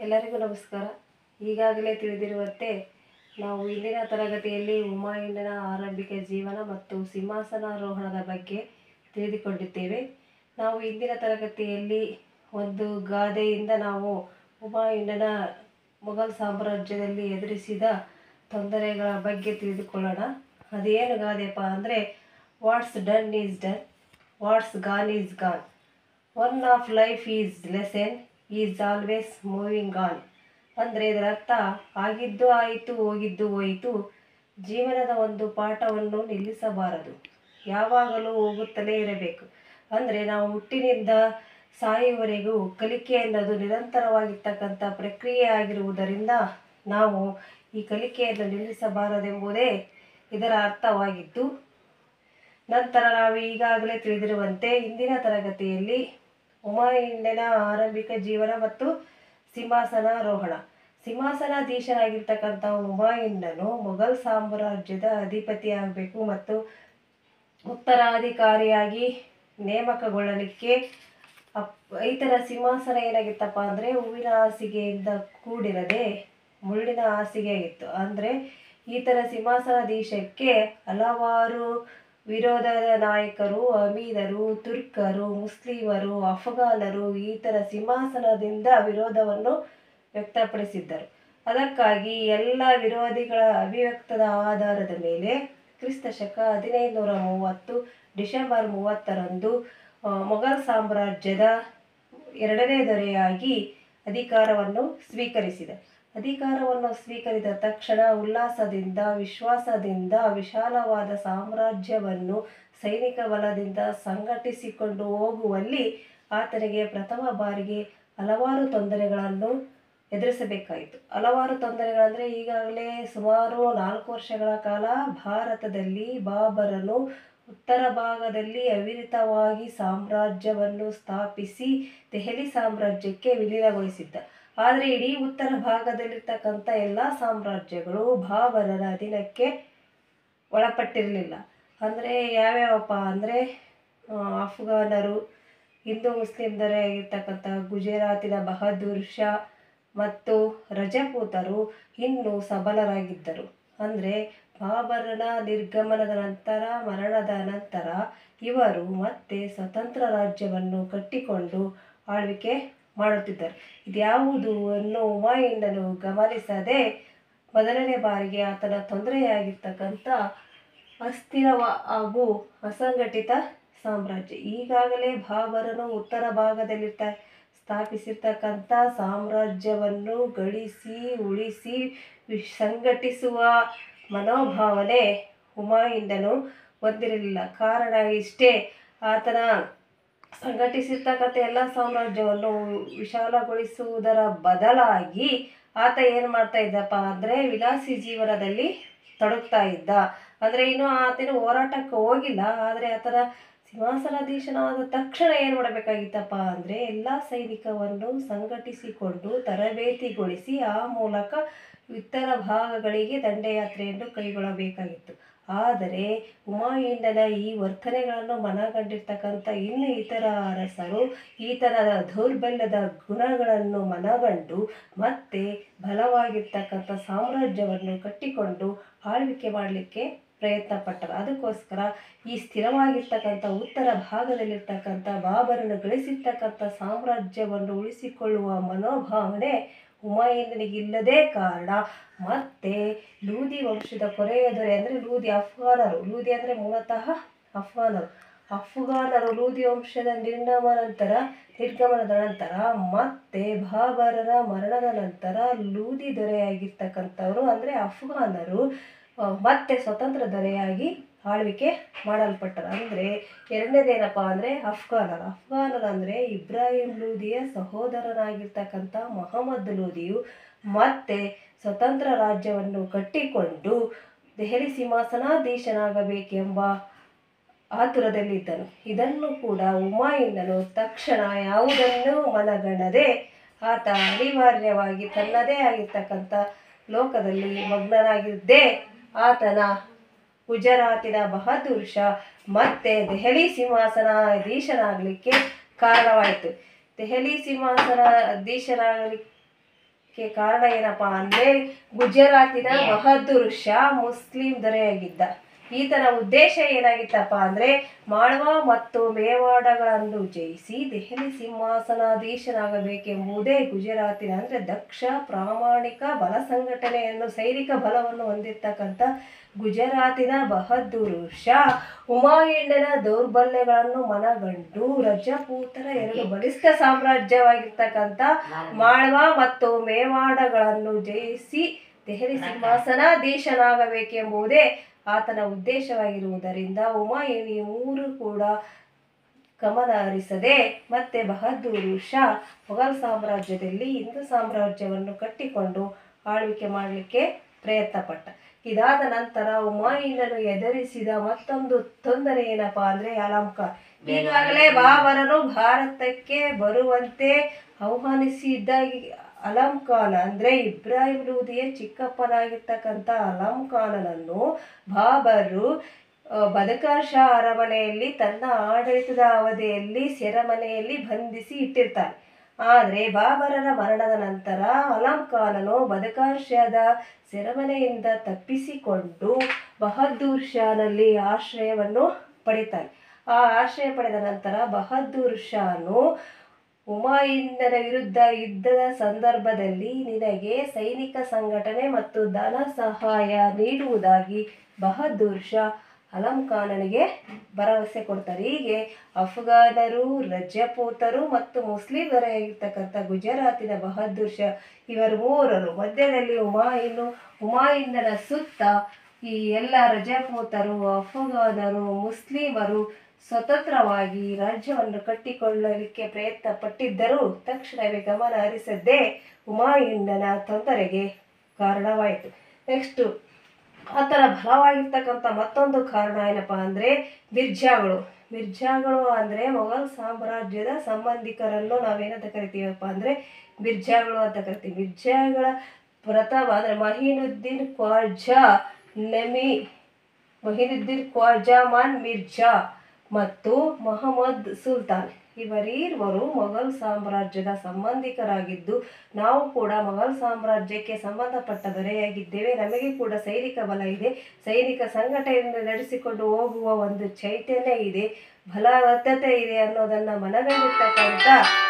ಎಲ್ಲರಿಗೂ ನಮಸ್ಕಾರ ಈಗಾಗಲೇ ತಿಳಿದಿರುವಂತೆ ನಾವು ಇಂದಿನ ತರಗತಿಯಲ್ಲಿ ಹುಮಾಯೂನನ ಆರಂಭಿಕ ಜೀವನ ಮತ್ತು ಸಿಂಹಾಸನಾರೋಹಣದ ಬಗ್ಗೆ ತಿಳಿದುಕೊಂಡಿದ್ದೇವೆ ನಾವು ಇಂದಿನ ತರಗತಿಯಲ್ಲಿ ಒಂದು ಗಾದೆಯಿಂದ ನಾವು ಹುಮಾಯೂನನ ಮೊಘಲ್ ಸಾಮ್ರಾಜ್ಯದಲ್ಲಿ ಎದುರಿಸಿದ ತೊಂದರೆಗಳ ಬಗ್ಗೆ ತಿಳಿದುಕೊಳ್ಳೋಣ ಅದೇನು ಗಾದೆಪ್ಪ ಅಂದರೆ what's done is done what's gone is gone one of life is lesson is always moving on ಅಂದರೆ ಇದರ ಅರ್ಥ ಆಗಿದ್ದು ಆಯಿತು ಹೋಗಿದ್ದು ಹೋಯಿತು ಜೀವನದ ಒಂದು ಪಾಠವನ್ನು ನಿಲ್ಲಿಸಬಾರದು ಯಾವಾಗಲೂ ಹೋಗುತ್ತಲೇ ಇರಬೇಕು ಅಂದರೆ ನಾವು ಹುಟ್ಟಿನಿಂದ ಸಾಯುವವರೆಗೂ ಕಲಿಕೆ ಅನ್ನೋದು ನಿರಂತರವಾಗಿರ್ತಕ್ಕಂಥ ಪ್ರಕ್ರಿಯೆ ಆಗಿರುವುದರಿಂದ ನಾವು ಈ ಕಲಿಕೆಯನ್ನು ನಿಲ್ಲಿಸಬಾರದೆಂಬುದೇ ಇದರ ಅರ್ಥವಾಗಿದ್ದು ನಂತರ ನಾವು ಈಗಾಗಲೇ ತಿಳಿದಿರುವಂತೆ ಇಂದಿನ ತರಗತಿಯಲ್ಲಿ ಹುಮಾಯೂನನ ಆರಂಭಿಕ ಜೀವನ ಮತ್ತು ಸಿಂಹಾಸನಾರೋಹಣ ಸಿಂಹಾಸನಾಧೀಶನಾಗಿರ್ತಕ್ಕಂಥ ಹುಮಾಯೂನನು ಮೊಘಲ್ ಸಾಮ್ರಾಜ್ಯದ ಅಧಿಪತಿ ಆಗಬೇಕು ಮತ್ತು ಉತ್ತರಾಧಿಕಾರಿಯಾಗಿ ನೇಮಕಗೊಳ್ಳಲಿಕ್ಕೆ ಅಪ್ ಈತನ ಸಿಂಹಾಸನ ಏನಾಗಿತ್ತಪ್ಪ ಅಂದರೆ ಹೂವಿನ ಹಾಸಿಗೆಯಿಂದ ಕೂಡಿರದೆ ಮುಳ್ಳಿನ ಹಾಸಿಗೆ ಆಗಿತ್ತು ಅಂದರೆ ಈತನ ಸಿಂಹಾಸನಾಧೀಶಕ್ಕೆ ಹಲವಾರು ವಿರೋಧದ ನಾಯಕರು ಅಮೀದರು ತುರ್ಕರು ಮುಸ್ಲಿಮರು ಅಫ್ಘಾನರು ಈತನ ಸಿಂಹಾಸನದಿಂದ ವಿರೋಧವನ್ನು ವ್ಯಕ್ತಪಡಿಸಿದ್ದರು ಅದಕ್ಕಾಗಿ ಎಲ್ಲ ವಿರೋಧಿಗಳ ಅಭಿವ್ಯಕ್ತದ ಆಧಾರದ ಮೇಲೆ ಕ್ರಿಸ್ತ ಶಕ ಹದಿನೈದುನೂರ ಮೂವತ್ತು ಡಿಸೆಂಬರ್ ಮೂವತ್ತರಂದು ಆ, ಮೊಘಲ್ ಸಾಮ್ರಾಜ್ಯದ ಎರಡನೇ ದೊರೆಯಾಗಿ ಅಧಿಕಾರವನ್ನು ಸ್ವೀಕರಿಸಿದ ಅಧಿಕಾರವನ್ನು ಸ್ವೀಕರಿಸಿದ ತಕ್ಷಣ ಉಲ್ಲಾಸದಿಂದ ವಿಶ್ವಾಸದಿಂದ ವಿಶಾಲವಾದ ಸಾಮ್ರಾಜ್ಯವನ್ನು ಸೈನಿಕ ಬಲದಿಂದ ಸಂಘಟಿಸಿಕೊಂಡು ಹೋಗುವಲ್ಲಿ ಆತನಿಗೆ ಪ್ರಥಮ ಬಾರಿಗೆ ಹಲವಾರು ತೊಂದರೆಗಳನ್ನು ಎದುರಿಸಬೇಕಾಯಿತು ಹಲವಾರು ತೊಂದರೆಗಳಂದರೆ ಈಗಾಗಲೇ ಸುಮಾರು ನಾಲ್ಕು ವರ್ಷಗಳ ಕಾಲ ಭಾರತದಲ್ಲಿ ಬಾಬರನು ಉತ್ತರ ಭಾಗದಲ್ಲಿ ಅವಿರತವಾಗಿ ಸಾಮ್ರಾಜ್ಯವನ್ನು ಸ್ಥಾಪಿಸಿ ದೆಹಲಿ ಸಾಮ್ರಾಜ್ಯಕ್ಕೆ ವಿಲೀನಗೊಳಿಸಿದ್ದ ಆದರೆ ಇಡೀ ಉತ್ತರ ಭಾಗದಲ್ಲಿರ್ತಕ್ಕಂಥ ಎಲ್ಲ ಸಾಮ್ರಾಜ್ಯಗಳು ಬಾಬರನ ಅಧೀನಕ್ಕೆ ಒಳಪಟ್ಟಿರಲಿಲ್ಲ ಅಂದರೆ ಯಾವ್ಯಾವಪ್ಪ ಅಂದರೆ ಅಫ್ಘಾನರು ಹಿಂದೂ ಮುಸ್ಲಿಂ ದೊರೆ ಆಗಿರ್ತಕ್ಕಂಥ ಗುಜರಾತಿನ ಬಹದ್ದೂರ್ ಶಾ ಮತ್ತು ರಜಪೂತರು ಇನ್ನೂ ಸಬಲರಾಗಿದ್ದರು ಅಂದರೆ ಬಾಬರನ ನಿರ್ಗಮನದ ನಂತರ ಮರಣದ ನಂತರ ಇವರು ಮತ್ತೆ ಸ್ವತಂತ್ರ ರಾಜ್ಯವನ್ನು ಕಟ್ಟಿಕೊಂಡು ಆಳ್ವಿಕೆ ಮಾಡುತ್ತಿದ್ದರು ಇದ್ಯಾವುದು ಅನ್ನು ಹುಮಾಯೂನನು ಗಮನಿಸದೆ ಮೊದಲನೇ ಬಾರಿಗೆ ಆತನ ತೊಂದರೆಯಾಗಿರ್ತಕ್ಕಂಥ ಅಸ್ಥಿರ ಹಾಗೂ ಅಸಂಘಟಿತ ಸಾಮ್ರಾಜ್ಯ ಈಗಾಗಲೇ ಬಾಬರನು ಉತ್ತರ ಭಾಗದಲ್ಲಿರ್ತ ಸ್ಥಾಪಿಸಿರ್ತಕ್ಕಂಥ ಸಾಮ್ರಾಜ್ಯವನ್ನು ಗಳಿಸಿ ಉಳಿಸಿ ವಿ- ಸಂಘಟಿಸುವ ಮನೋಭಾವನೆ ಹುಮಾಯೂನನು ಹೊಂದಿರಲಿಲ್ಲ ಕಾರಣ ಇಷ್ಟೇ ಆತನ ಸಂಘಟಿಸಿರ್ತಕ್ಕಂಥ ಎಲ್ಲ ಸಾಮ್ರಾಜ್ಯವನ್ನು ವಿಶಾಲಗೊಳಿಸುವುದರ ಬದಲಾಗಿ ಆತ ಏನು ಮಾಡ್ತಾ ಇದ್ದಪ್ಪ ಅಂದರೆ ವಿಲಾಸಿ ಜೀವನದಲ್ಲಿ ತೊಡಗ್ತಾ ಇದ್ದ ಅಂದರೆ ಇನ್ನು ಆತನ ಹೋರಾಟಕ್ಕೆ ಹೋಗಿಲ್ಲ ಆದರೆ ಆತನ ಸಿಂಹಾಸನಾಧೀಶನಾದ ತಕ್ಷಣ ಏನು ಮಾಡಬೇಕಾಗಿತ್ತಪ್ಪ ಅಂದರೆ ಎಲ್ಲ ಸೈನಿಕವನ್ನು ಸಂಘಟಿಸಿಕೊಂಡು ತರಬೇತಿಗೊಳಿಸಿ ಆ ಮೂಲಕ ಇತರ ಭಾಗಗಳಿಗೆ ದಂಡಯಾತ್ರೆಯನ್ನು ಕೈಗೊಳ್ಳಬೇಕಾಗಿತ್ತು ಆದರೆ ಹುಮಾಯೂನನ ಈ ವರ್ತನೆಗಳನ್ನು ಮನಗಂಡಿರ್ತಕ್ಕಂಥ ಇನ್ನು ಇತರ ಅರಸರು ಈತನ ದೌರ್ಬಲ್ಯದ ಗುಣಗಳನ್ನು ಮನಗಂಡು ಮತ್ತೆ ಬಲವಾಗಿರ್ತಕ್ಕಂಥ ಸಾಮ್ರಾಜ್ಯವನ್ನು ಕಟ್ಟಿಕೊಂಡು ಆಳ್ವಿಕೆ ಮಾಡಲಿಕ್ಕೆ ಪ್ರಯತ್ನ ಪಟ್ಟರು ಅದಕ್ಕೋಸ್ಕರ ಈ ಸ್ಥಿರವಾಗಿರ್ತಕ್ಕಂಥ ಉತ್ತರ ಭಾಗದಲ್ಲಿರ್ತಕ್ಕಂಥ ಬಾಬರನ್ನು ಗಳಿಸಿರ್ತಕ್ಕಂಥ ಸಾಮ್ರಾಜ್ಯವನ್ನು ಉಳಿಸಿಕೊಳ್ಳುವ ಮನೋಭಾವನೆ ಹುಮಾಯೂನನಿಗಿಲ್ಲದೇ ಕಾರಣ ಮತ್ತೆ ಲೂದಿ ವಂಶದ ಕೊನೆಯ ದೊರೆ ಅಂದರೆ ಲೂದಿ ಅಫ್ಘಾನರು ಲೂದಿ ಅಂದರೆ ಮೂಲತಃ ಅಫ್ಘಾನರು ಅಫ್ಘಾನರು ಲೂದಿ ವಂಶದ ನಿರ್ನಾಮ ನಂತರ ನಿರ್ಗಮನದ ನಂತರ ಮತ್ತೆ ಬಾಬರನ ಮರಣದ ನಂತರ ಲೂದಿ ದೊರೆಯಾಗಿರ್ತಕ್ಕಂಥವರು ಅಂದರೆ ಅಫ್ಘಾನರು ಆ, ಮತ್ತೆ ಸ್ವತಂತ್ರ ದೊರೆಯಾಗಿ ಆಳ್ವಿಕೆ ಮಾಡಲ್ಪಟ್ಟರು ಅಂದರೆ ಎರಡನೇದೇನಪ್ಪ ಅಂದರೆ ಅಫ್ಘಾನರು ಅಫ್ಘಾನರು ಅಂದರೆ ಇಬ್ರಾಹಿಂ ಲೂದಿಯ ಸಹೋದರನಾಗಿರ್ತಕ್ಕಂಥ ಮೊಹಮ್ಮದ್ ಲೂದಿಯು ಮತ್ತೆ ಸ್ವತಂತ್ರ ರಾಜ್ಯವನ್ನು ಕಟ್ಟಿಕೊಂಡು ದೆಹಲಿ ಸಿಂಹಾಸನಾಧೀಶನಾಗಬೇಕೆಂಬ ಆತುರದಲ್ಲಿದ್ದನು ಇದನ್ನು ಕೂಡ ಹುಮಾಯೂನನು ತಕ್ಷಣ ಯಾವುದನ್ನೂ ಮನಗಣದೆ ಆತ ಅನಿವಾರ್ಯವಾಗಿ ತನ್ನದೇ ಆಗಿರ್ತಕ್ಕಂಥ ಲೋಕದಲ್ಲಿ ಮಗ್ನನಾಗಿದ್ದೇ ಆತನ ಗುಜರಾತಿನ ಬಹದ್ದೂರ್ ಶಾ ಮತ್ತೆ ದೆಹಲಿ ಸಿಂಹಾಸನಾಧೀಶನಾಗಲಿಕ್ಕೆ ಕಾರಣವಾಯಿತು ದೆಹಲಿ ಸಿಂಹಾಸನಾಧೀಶನಾಗಲಿಕ್ಕೆ ಕ್ಕೆ ಕಾರಣ ಏನಪ್ಪಾ ಅಂದ್ರೆ ಗುಜರಾತಿನ ಬಹದ್ದೂರ್ ಶಾ ಮುಸ್ಲಿಂ ದೊರೆಯಾಗಿದ್ದ ಈತನ ಉದ್ದೇಶ ಏನಾಗಿತ್ತಪ್ಪ ಅಂದ್ರೆ ಮಾಳ್ವಾ ಮತ್ತು ಮೇವಾಡಗಳನ್ನು ಜಯಿಸಿ ದೆಹಲಿ ಸಿಂಹಾಸನಾಧೀಶನಾಗಬೇಕೆಂಬುದೇ ಗುಜರಾತಿನ ಅಂದ್ರೆ ದಕ್ಷ ಪ್ರಾಮಾಣಿಕ ಬಲ ಸಂಘಟನೆಯನ್ನು ಸೈನಿಕ ಬಲವನ್ನು ಹೊಂದಿರ್ತಕ್ಕಂಥ ಗುಜರಾತಿನ ಬಹದ್ದೂರು ಶಾ ಹುಮಾಯೂನನ ದೌರ್ಬಲ್ಯಗಳನ್ನು ಮನಗಂಡು ರಜಪೂತರ ಎರಡು ಬಲಿಷ್ಠ ಸಾಮ್ರಾಜ್ಯವಾಗಿರ್ತಕ್ಕಂಥ ಮಾಳ್ವಾ ಮತ್ತು ಮೇವಾಡಗಳನ್ನು ಜಯಿಸಿ ದೆಹಲಿ ಸಿಂಹಾಸನಾಧೀಶನಾಗಬೇಕೆಂಬುದೇ ಆತನ ಉದ್ದೇಶವಾಗಿರುವುದರಿಂದ ಹುಮಾಯೂನ್ ಈ ಮೂರು ಕೂಡ ಗಮನ ಹರಿಸದೆ ಮತ್ತೆ ಬಹದ್ದೂರು ಶಾ ಮೊಘಲ್ ಸಾಮ್ರಾಜ್ಯದಲ್ಲಿ ಹಿಂದೂ ಸಾಮ್ರಾಜ್ಯವನ್ನು ಕಟ್ಟಿಕೊಂಡು ಆಳ್ವಿಕೆ ಮಾಡಲಿಕ್ಕೆ ಪ್ರಯತ್ನ ಪಟ್ಟ ಇದಾದ ನಂತರ ಹುಮಾಯೂನನು ಎದುರಿಸಿದ ಮತ್ತೊಂದು ತೊಂದರೆ ಏನಪ್ಪಾ ಅಂದ್ರೆ ಅಲಾಂ ಖಾನ್ ಈಗಾಗಲೇ ಬಾಬರನು ಭಾರತಕ್ಕೆ ಬರುವಂತೆ ಆಹ್ವಾನಿಸಿದ್ದ ಈ ಅಲಂ ಖಾನ್ ಅಂದ್ರೆ ಇಬ್ರಾಹಿಂ ಲೂದಿಯ ಚಿಕ್ಕಪ್ಪನಾಗಿರ್ತಕ್ಕಂಥ ಅಲಂ ಖಾನನನ್ನು ಬಾಬರು ಆ, ಬದಕರ್ ಶಾ ಅರಮನೆಯಲ್ಲಿ ತನ್ನ ಆಡಳಿತದ ಅವಧಿಯಲ್ಲಿ ಸೆರೆಮನೆಯಲ್ಲಿ ಬಂಧಿಸಿ ಇಟ್ಟಿರ್ತಾನೆ ಆದರೆ ಬಾಬರನ ಮರಣದ ನಂತರ ಅಲಂ ಖಾನನು ಬದಕರ್ ಶಾದ ಸೆರೆಮನೆಯಿಂದ ತಪ್ಪಿಸಿಕೊಂಡು ಬಹದ್ದೂರ್ ಶಾನಲ್ಲಿ ಆಶ್ರಯವನ್ನು ಪಡಿತಾನೆ ಆ ಆಶ್ರಯ ಪಡೆದ ನಂತರ ಬಹದ್ದೂರ್ ಶಾನು ಹುಮಾಯೂನನ ವಿರುದ್ಧ ಯುದ್ಧದ ಸಂದರ್ಭದಲ್ಲಿ ನಿನಗೆ ಸೈನಿಕ ಸಂಘಟನೆ ಮತ್ತು ಧನ ಸಹಾಯ ನೀಡುವುದಾಗಿ ಬಹದ್ದೂರ್ ಶಾ ಅಲಂ ಖಾನನಿಗೆ ಭರವಸೆ ಕೊಡ್ತಾರೆ ಹೀಗೆ ಅಫ್ಘಾನರು ರಜಪೂತರು ಮತ್ತು ಮುಸ್ಲಿಮರಾಗಿರ್ತಕ್ಕಂಥ ಗುಜರಾತಿನ ಬಹದ್ದೂರ್ ಶಾ ಇವರು ಮೂರರು ಮಧ್ಯದಲ್ಲಿ ಹುಮಾಯೂನು ಹುಮಾಯೂನನ ಸುತ್ತ ಈ ಎಲ್ಲ ರಜಪೂತರು ಅಫ್ಘಾನರು ಮುಸ್ಲಿಮರು ಸ್ವತಂತ್ರವಾಗಿ ರಾಜ್ಯವನ್ನು ಕಟ್ಟಿಕೊಳ್ಳಲಿಕ್ಕೆ ಪ್ರಯತ್ನ ಪಟ್ಟಿದ್ದರೂ ತಕ್ಷಣವೇ ಗಮನ ಹರಿಸದೆ ಹುಮಾಯೂನನ ತೊಂದರೆಗೆ ಕಾರಣವಾಯಿತು ನೆಕ್ಸ್ಟು ಆತನ ಬಲವಾಗಿರ್ತಕ್ಕಂಥ ಮತ್ತೊಂದು ಕಾರಣ ಏನಪ್ಪಾ ಅಂದರೆ ಮಿರ್ಜಾಗಳು ಮಿರ್ಜಾಗಳು ಅಂದರೆ ಮೊಘಲ್ ಸಾಮ್ರಾಜ್ಯದ ಸಂಬಂಧಿಕರನ್ನು ನಾವೇನಂತ ಕರಿತೀವಪ್ಪ ಅಂದರೆ ಮಿರ್ಜಾಗಳು ಅಂತ ಕರಿತೀವಿ ಮಿರ್ಜಾಗಳ ಪ್ರಥಮ ಅಂದರೆ ಮಹೀನುದ್ದೀನ್ ಕ್ವಾಜಾ ನಮಿ ಮೊಹಿನುದ್ದೀನ್ ಕ್ವಾಜಾಮಾನ್ ಮಿರ್ಜಾ ಮತ್ತು ಮೊಹಮ್ಮದ್ ಸುಲ್ತಾನ್ ಇವರೀರ್ವರು ಮೊಘಲ್ ಸಾಮ್ರಾಜ್ಯದ ಸಂಬಂಧಿಕರಾಗಿದ್ದು ನಾವು ಕೂಡ ಮೊಘಲ್ ಸಾಮ್ರಾಜ್ಯಕ್ಕೆ ಸಂಬಂಧಪಟ್ಟ ದೊರೆಯಾಗಿದ್ದೇವೆ ನಮಗೆ ಕೂಡ ಸೈನಿಕ ಬಲ ಇದೆ ಸೈನಿಕ ಸಂಘಟನೆಯನ್ನು ನಡೆಸಿಕೊಂಡು ಹೋಗುವ ಒಂದು ಚೈತನ್ಯ ಇದೆ ಬಲಬದ್ಧತೆ ಇದೆ ಅನ್ನೋದನ್ನ ಮನಗಂಡಿರ್ತಕ್ಕಂಥ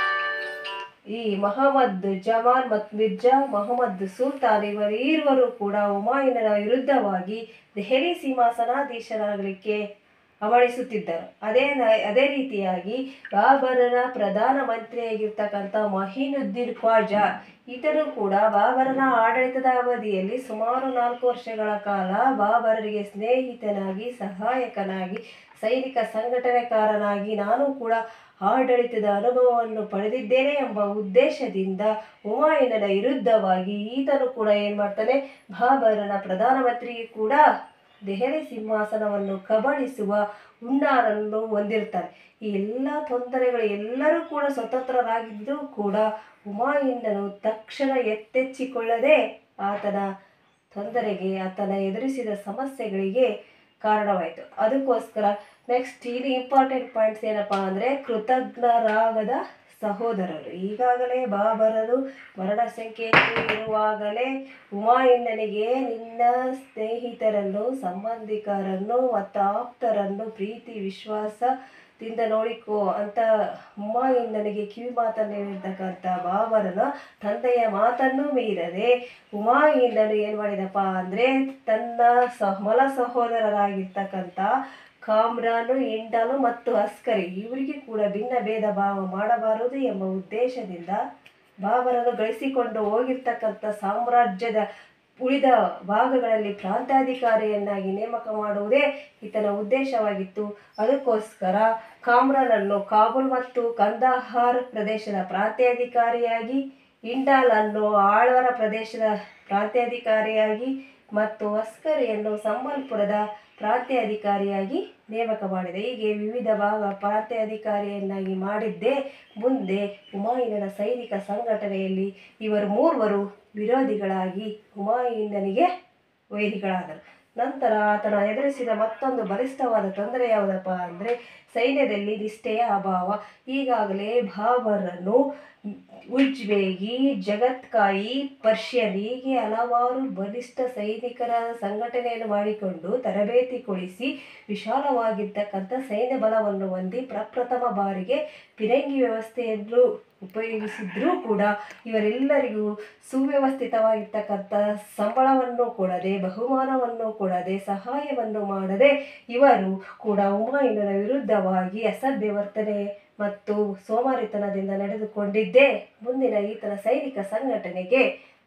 ಈ ಮೊಹಮ್ಮದ್ ಜಮಾನ್ ಮತ್ತು ಮಿರ್ಜಾ ಮೊಹಮ್ಮದ್ ಸುಲ್ತಾನ್ ಇವರೀರ್ವರು ಕೂಡ ಹುಮಾಯೂನನ ವಿರುದ್ಧವಾಗಿ ದೆಹಲಿ ಸಿಂಹಾಸನಾಧೀಶನಾಗಲಿಕ್ಕೆ ಹವಣಿಸುತ್ತಿದ್ದರು ಅದೇ ನ- ಅದೇ ರೀತಿಯಾಗಿ ಬಾಬರನ ಪ್ರಧಾನ ಮಂತ್ರಿಯಾಗಿರ್ತಕ್ಕಂಥ ಮಹೀನುದ್ದೀನ್ ಖ್ವಾಜಾ ಈತನು ಕೂಡ ಬಾಬರನ ಆಡಳಿತದ ಅವಧಿಯಲ್ಲಿ ಸುಮಾರು ನಾಲ್ಕು ವರ್ಷಗಳ ಕಾಲ ಬಾಬರರಿಗೆ ಸ್ನೇಹಿತನಾಗಿ ಸಹಾಯಕನಾಗಿ ಸೈನಿಕ ಸಂಘಟನೆಕಾರನಾಗಿ ನಾನು ಕೂಡ ಆಡಳಿತದ ಅನುಭವವನ್ನು ಪಡೆದಿದ್ದೇನೆ ಎಂಬ ಉದ್ದೇಶದಿಂದ ಹುಮಾಯೂನನ ವಿರುದ್ಧವಾಗಿ ಈತನು ಕೂಡ ಏನು ಮಾಡ್ತಾನೆ ಬಾಬರನ ಪ್ರಧಾನಮಂತ್ರಿಯು ಕೂಡ ದೆಹಲಿ ಸಿಂಹಾಸನವನ್ನು ಕಬಳಿಸುವ ಹುನ್ನಾರನ್ನು ಹೊಂದಿರ್ತಾರೆ ಈ ಎಲ್ಲ ತೊಂದರೆಗಳು ಎಲ್ಲರೂ ಕೂಡ ಸ್ವತಂತ್ರರಾಗಿದ್ದು ಕೂಡ ಹುಮಾಯೂನನು ತಕ್ಷಣ ಎತ್ತೆಚ್ಚಿಕೊಳ್ಳದೆ ಆತನ ತೊಂದರೆಗೆ ಆತನ ಎದುರಿಸಿದ ಸಮಸ್ಯೆಗಳಿಗೆ ಕಾರಣವಾಯಿತು ಅದಕ್ಕೋಸ್ಕರ ನೆಕ್ಸ್ಟ್ ಇಲ್ಲಿ ಇಂಪಾರ್ಟೆಂಟ್ ಪಾಯಿಂಟ್ಸ್ ಏನಪ್ಪಾ ಅಂದರೆ ಕೃತಜ್ಞರಾಗದ ಸಹೋದರರು ಈಗಾಗಲೇ ಬಾಬರರು ಮರಣ ಸಂಖ್ಯೆಯಲ್ಲಿ ಇರುವಾಗಲೇ ಹುಮಾಯೂನನಿಗೆ ನಿನ್ನ ಸ್ನೇಹಿತರನ್ನು ಸಂಬಂಧಿಕರನ್ನು ಮತ್ತು ಆಪ್ತರನ್ನು ಪ್ರೀತಿ ವಿಶ್ವಾಸದಿಂದ ನೋಡಿಕೋ ಅಂತ ಹುಮಾಯೂನನಿಗೆ ಕಿವಿ ಮಾತನ್ನು ಹೇಳಿರ್ತಕ್ಕಂಥ ಬಾಬರನ ತಂದೆಯ ಮಾತನ್ನು ಮೀರದೆ ಹುಮಾಯೂನನು ಏನು ಮಾಡಿದಪ್ಪ ಅಂದರೆ ತನ್ನ ಸಹಮಲ ಸಹೋದರರಾಗಿರ್ತಕ್ಕಂಥ ಕಾಮ್ರಾನು ಇಂಡಾಲು ಮತ್ತು ಅಸ್ಕರಿ ಇವರಿಗೆ ಕೂಡ ಭಿನ್ನ ಭೇದ ಭಾವ ಮಾಡಬಾರದು ಎಂಬ ಉದ್ದೇಶದಿಂದ ಬಾಬರನ್ನು ಗಳಿಸಿಕೊಂಡು ಹೋಗಿರ್ತಕ್ಕಂಥ ಸಾಮ್ರಾಜ್ಯದ ಉಳಿದ ಭಾಗಗಳಲ್ಲಿ ಪ್ರಾಂತಾಧಿಕಾರಿಯನ್ನಾಗಿ ನೇಮಕ ಮಾಡುವುದೇ ಈತನ ಉದ್ದೇಶವಾಗಿತ್ತು ಅದಕ್ಕೋಸ್ಕರ ಕಾಮ್ರಾನನ್ನು ಕಾಬೂಲ್ ಮತ್ತು ಕಂದಹಾರ್ ಪ್ರದೇಶದ ಪ್ರಾಂತ್ಯಾಧಿಕಾರಿಯಾಗಿ ಇಂಡಾಲನ್ನು ಆಳ್ವರ ಪ್ರದೇಶದ ಪ್ರಾಂತ್ಯಾಧಿಕಾರಿಯಾಗಿ ಮತ್ತು ಅಸ್ಕರಿಯನ್ನು ಸಂಬಲ್ಪುರದ ಪ್ರಾಂತ್ಯಾಧಿಕಾರಿಯಾಗಿ ನೇಮಕ ಮಾಡಿದೆ ಹೀಗೆ ವಿವಿಧ ಭಾಗ ಪ್ರಾಂತ್ಯಾಧಿಕಾರಿಯನ್ನಾಗಿ ಮಾಡಿದ್ದೇ ಮುಂದೆ ಹುಮಾಯೂನನ ಸೈನಿಕ ಸಂಘಟನೆಯಲ್ಲಿ ಇವರು ಮೂರ್ವರು ವಿರೋಧಿಗಳಾಗಿ ಹುಮಾಯೂನನಿಗೆ ವೈರಿಗಳಾದರು ನಂತರ ಆತನ ಎದುರಿಸಿದ ಮತ್ತೊಂದು ಬಲಿಷ್ಠವಾದ ತೊಂದರೆ ಯಾವುದಪ್ಪ ಅಂದರೆ ಸೈನ್ಯದಲ್ಲಿ ನಿಷ್ಠೆಯ ಅಭಾವ ಈಗಾಗಲೇ ಬಾಬರನ್ನು ಉಜ್ಬೇಗಿ ಜಗತ್ಕಾಯಿ ಪರ್ಷಿಯನ್ ಹೀಗೆ ಹಲವಾರು ಬಲಿಷ್ಠ ಸೈನಿಕರ ಸಂಘಟನೆಯನ್ನು ಮಾಡಿಕೊಂಡು ತರಬೇತಿ ಕೊಡಿಸಿ ವಿಶಾಲವಾಗಿರ್ತಕ್ಕಂಥ ಸೈನ್ಯ ಬಲವನ್ನು ಹೊಂದಿ ಪ್ರಪ್ರಥಮ ಬಾರಿಗೆ ಫಿರಂಗಿ ವ್ಯವಸ್ಥೆಯನ್ನು ಉಪಯೋಗಿಸಿದ್ರೂ ಕೂಡ ಇವರೆಲ್ಲರಿಗೂ ಸುವ್ಯವಸ್ಥಿತವಾಗಿರ್ತಕ್ಕಂಥ ಸಂಬಳವನ್ನು ಕೊಡದೆ ಬಹುಮಾನವನ್ನು ಕೊಡದೆ ಸಹಾಯವನ್ನು ಮಾಡದೆ ಇವರು ಕೂಡ ಹುಮಾಯೂನನ ವಿರುದ್ಧವಾಗಿ ಅಸಭ್ಯ ವರ್ತನೆ ಮತ್ತು ಸೋಮಾರಿತನದಿಂದ ನಡೆದುಕೊಂಡಿದ್ದೇ ಮುಂದಿನ ಈತನ ಸೈನಿಕ ಸಂಘಟನೆಗೆ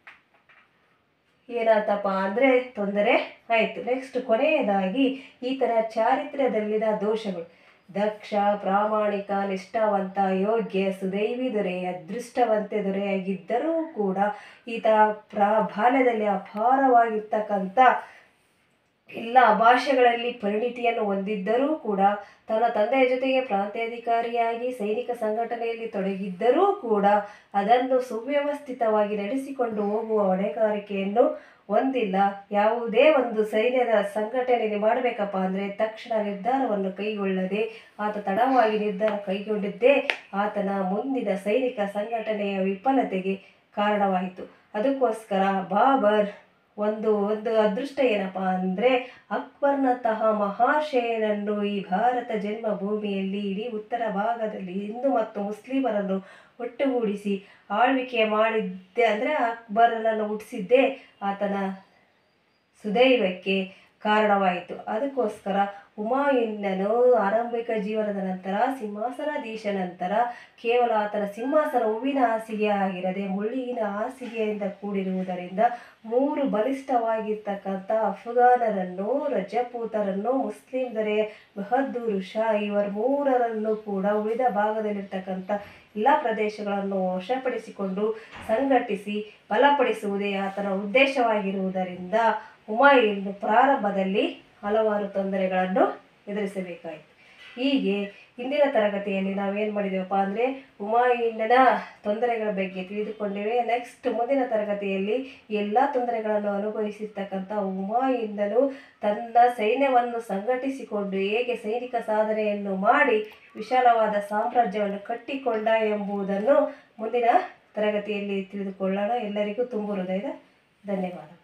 ಏನಾತಪ್ಪ ಅಂದರೆ ತೊಂದರೆ ಆಯಿತು ನೆಕ್ಸ್ಟ್ ಕೊನೆಯದಾಗಿ ಈತನ ಚಾರಿತ್ರ್ಯದಲ್ಲಿನ ದೋಷಗಳು ದಕ್ಷ ಪ್ರಾಮಾಣಿಕ ನಿಷ್ಠಾವಂತ ಯೋಗ್ಯ ಸುದೈವಿ ದೊರೆ ಅದೃಷ್ಟವಂತೆ ದೊರೆಯಾಗಿದ್ದರೂ ಕೂಡ ಈತ ಪ್ರಾ ಬಾಲ್ಯದಲ್ಲಿ ಅಪಾರವಾಗಿರ್ತಕ್ಕಂಥ ಎಲ್ಲ ಭಾಷೆಗಳಲ್ಲಿ ಪರಿಣಿತಿಯನ್ನು ಹೊಂದಿದ್ದರೂ ಕೂಡ ತನ್ನ ತಂದೆಯ ಜೊತೆಗೆ ಪ್ರಾಂತ್ಯಾಧಿಕಾರಿಯಾಗಿ ಸೈನಿಕ ಸಂಘಟನೆಯಲ್ಲಿ ತೊಡಗಿದ್ದರೂ ಕೂಡ ಅದನ್ನು ಸುವ್ಯವಸ್ಥಿತವಾಗಿ ನಡೆಸಿಕೊಂಡು ಹೋಗುವ ಹೊಣೆಗಾರಿಕೆಯನ್ನು ಹೊಂದಿಲ್ಲ ಯಾವುದೇ ಒಂದು ಸೈನ್ಯದ ಸಂಘಟನೆಗೆ ಮಾಡಬೇಕಪ್ಪ ಅಂದರೆ ತಕ್ಷಣ ನಿರ್ಧಾರವನ್ನು ಕೈಗೊಳ್ಳದೆ ಆತ ತಡವಾಗಿ ನಿರ್ಧಾರ ಕೈಗೊಂಡಿದ್ದೇ ಆತನ ಮುಂದಿನ ಸೈನಿಕ ಸಂಘಟನೆಯ ವಿಫಲತೆಗೆ ಕಾರಣವಾಯಿತು ಅದಕ್ಕೋಸ್ಕರ ಬಾಬರ್ ಒಂದು ಒಂದು ಅದೃಷ್ಟ ಏನಪ್ಪ ಅಂದರೆ ಅಕ್ಬರ್ನಂತಹ ಮಹಾಶಯನನ್ನು ಈ ಭಾರತ ಜನ್ಮಭೂಮಿಯಲ್ಲಿ ಇಡೀ ಉತ್ತರ ಭಾಗದಲ್ಲಿ ಹಿಂದೂ ಮತ್ತು ಮುಸ್ಲಿಮರನ್ನು ಒಟ್ಟುಗೂಡಿಸಿ ಆಳ್ವಿಕೆ ಮಾಡಿದ್ದೆ ಅಂದರೆ ಅಕ್ಬರನನ್ನು ಹುಟ್ಟಿಸಿದ್ದೇ ಆತನ ಸುದೈವಕ್ಕೆ ಕಾರಣವಾಯಿತು ಅದಕ್ಕೋಸ್ಕರ ಹುಮಾಯೂನನು ಆರಂಭಿಕ ಜೀವನದ ನಂತರ ಸಿಂಹಾಸನಾಧೀಶ ನಂತರ ಕೇವಲ ಆತನ ಸಿಂಹಾಸನ ಹೂವಿನ ಹಾಸಿಗೆ ಆಗಿರದೆ ಮುಳ್ಳಿನ ಹಾಸಿಗೆಯಿಂದ ಕೂಡಿರುವುದರಿಂದ ಮೂರು ಬಲಿಷ್ಠವಾಗಿರ್ತಕ್ಕಂಥ ಅಫ್ಘಾನರನ್ನು ರಜಪೂತರನ್ನು ಮುಸ್ಲಿಂ ದೊರೆ ಬಹದ್ದೂರು ಶಾ ಇವರ ಮೂರರನ್ನು ಕೂಡ ಉಳಿದ ಭಾಗದಲ್ಲಿರ್ತಕ್ಕಂಥ ಎಲ್ಲ ಪ್ರದೇಶಗಳನ್ನು ವಶಪಡಿಸಿಕೊಂಡು ಸಂಘಟಿಸಿ ಬಲಪಡಿಸುವುದೇ ಆತನ ಉದ್ದೇಶವಾಗಿರುವುದರಿಂದ ಹುಮಾಯೂನ್ ಪ್ರಾರಂಭದಲ್ಲಿ ಹಲವಾರು ತೊಂದರೆಗಳನ್ನು ಎದುರಿಸಬೇಕಾಯಿತು ಹೀಗೆ ಇಂದಿನ ತರಗತಿಯಲ್ಲಿ ನಾವೇನು ಮಾಡಿದೆವಪ್ಪ ಅಂದರೆ ಹುಮಾಯೂನನ ತೊಂದರೆಗಳ ಬಗ್ಗೆ ತಿಳಿದುಕೊಂಡಿವೆ ನೆಕ್ಸ್ಟ್ ಮುಂದಿನ ತರಗತಿಯಲ್ಲಿ ಎಲ್ಲ ತೊಂದರೆಗಳನ್ನು ಅನುಭವಿಸಿರ್ತಕ್ಕಂಥ ಹುಮಾಯೂನನು ತನ್ನ ಸೈನ್ಯವನ್ನು ಸಂಘಟಿಸಿಕೊಂಡು ಹೇಗೆ ಸೈನಿಕ ಸಾಧನೆಯನ್ನು ಮಾಡಿ ವಿಶಾಲವಾದ ಸಾಮ್ರಾಜ್ಯವನ್ನು ಕಟ್ಟಿಕೊಂಡ ಎಂಬುದನ್ನು ಮುಂದಿನ ತರಗತಿಯಲ್ಲಿ ತಿಳಿದುಕೊಳ್ಳೋಣ ಎಲ್ಲರಿಗೂ ತುಂಬು ಹೃದಯದ ಧನ್ಯವಾದ